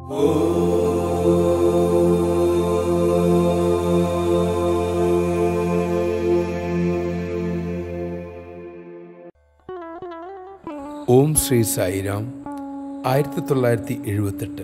ഓം ശ്രീ സായിരാം ആയിരത്തി തൊള്ളായിരത്തി എഴുപത്തെട്ട്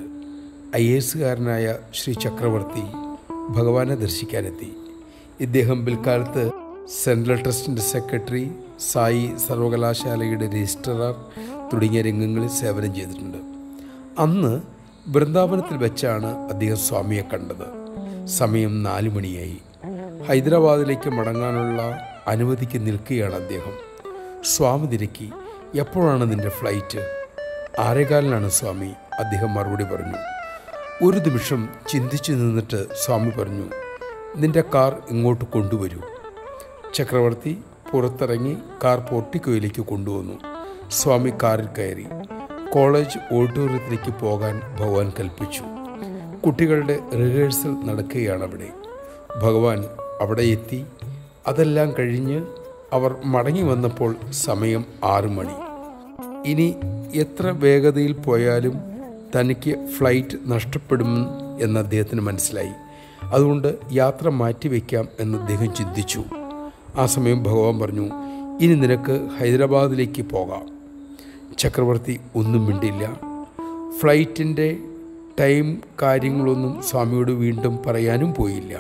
ഐ എസുകാരനായ ശ്രീ ചക്രവർത്തി ഭഗവാനെ ദർശിക്കാനെത്തി ഇദ്ദേഹം പിൽക്കാലത്ത് സെൻട്രൽ ട്രസ്റ്റിൻ്റെ സെക്രട്ടറി സായി സർവകലാശാലയുടെ രജിസ്ട്രാർ തുടങ്ങിയ രംഗങ്ങളിൽ സേവനം ചെയ്തിട്ടുണ്ട് അന്ന് വൃന്ദാവനത്തിൽ വെച്ചാണ് അദ്ദേഹം സ്വാമിയെ കണ്ടത് സമയം നാല് മണിയായി ഹൈദരാബാദിലേക്ക് മടങ്ങാനുള്ള അനുമതിക്ക് നിൽക്കുകയാണ് അദ്ദേഹം സ്വാമി തിരക്കി എപ്പോഴാണ് നിന്റെ ഫ്ലൈറ്റ് ആരേകാലിനാണ് സ്വാമി അദ്ദേഹം മറുപടി പറഞ്ഞു ഒരു നിമിഷം ചിന്തിച്ചു നിന്നിട്ട് സ്വാമി പറഞ്ഞു നിന്റെ കാർ ഇങ്ങോട്ട് കൊണ്ടുവരൂ ചക്രവർത്തി പുറത്തിറങ്ങി കാർ പോർട്ടിക്കോയിലേക്ക് കൊണ്ടുവന്നു സ്വാമി കാറിൽ കയറി കോളേജ് ഓഡിറ്റോറിയത്തിലേക്ക് പോകാൻ ഭഗവാൻ കൽപ്പിച്ചു കുട്ടികളുടെ റിഹേഴ്സൽ നടക്കുകയാണ് അവിടെ ഭഗവാൻ അവിടെ എത്തി അതെല്ലാം കഴിഞ്ഞ് അവർ മടങ്ങി വന്നപ്പോൾ സമയം ആറു മണി ഇനി എത്ര വേഗതയിൽ പോയാലും തനിക്ക് ഫ്ലൈറ്റ് നഷ്ടപ്പെടും എന്ന് അദ്ദേഹത്തിന് മനസ്സിലായി അതുകൊണ്ട് യാത്ര മാറ്റിവെക്കാം എന്ന് അദ്ദേഹം ചിന്തിച്ചു ആ സമയം ഭഗവാൻ പറഞ്ഞു ഇനി നിനക്ക് ഹൈദരാബാദിലേക്ക് പോകാം ചക്രവർത്തി ഒന്നും മിണ്ടില്ല ഫ്ലൈറ്റിൻ്റെ ടൈം കാര്യങ്ങളൊന്നും സ്വാമിയോട് വീണ്ടും പറയാനും പോയില്ല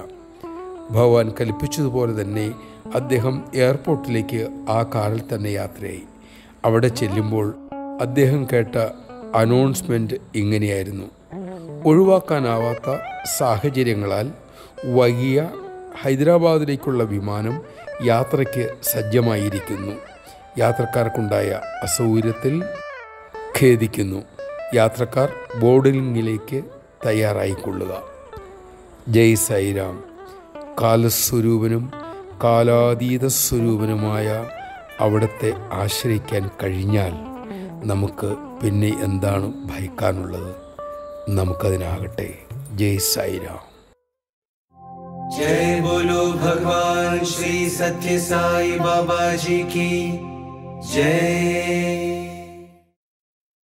ഭഗവാൻ കൽപ്പിച്ചതുപോലെ തന്നെ അദ്ദേഹം എയർപോർട്ടിലേക്ക് ആ കാറിൽ തന്നെ യാത്രയായി അവിടെ ചെല്ലുമ്പോൾ അദ്ദേഹം കേട്ട അനൗൺസ്മെൻറ്റ് ഇങ്ങനെയായിരുന്നു ഒഴിവാക്കാനാവാത്ത സാഹചര്യങ്ങളാൽ വൈകിയ ഹൈദരാബാദിലേക്കുള്ള വിമാനം യാത്രയ്ക്ക് സജ്ജമായിരിക്കുന്നു യാത്രക്കാർക്കുണ്ടായ അസൗകര്യത്തിൽ ഖേദിക്കുന്നു യാത്രക്കാർ ബോർഡിങ്ങിലേക്ക് തയ്യാറായിക്കൊള്ളുക ജയ് സൈറാം കാലസ്വരൂപനും കാലാതീത സ്വരൂപനുമായ അവിടത്തെ ആശ്രയിക്കാൻ കഴിഞ്ഞാൽ നമുക്ക് പിന്നെ എന്താണ് ഭയക്കാനുള്ളത് നമുക്കതിനാകട്ടെ ജയ് സൈറാം जय बोलो भगवान श्री सत्य साई बाबा जी की जय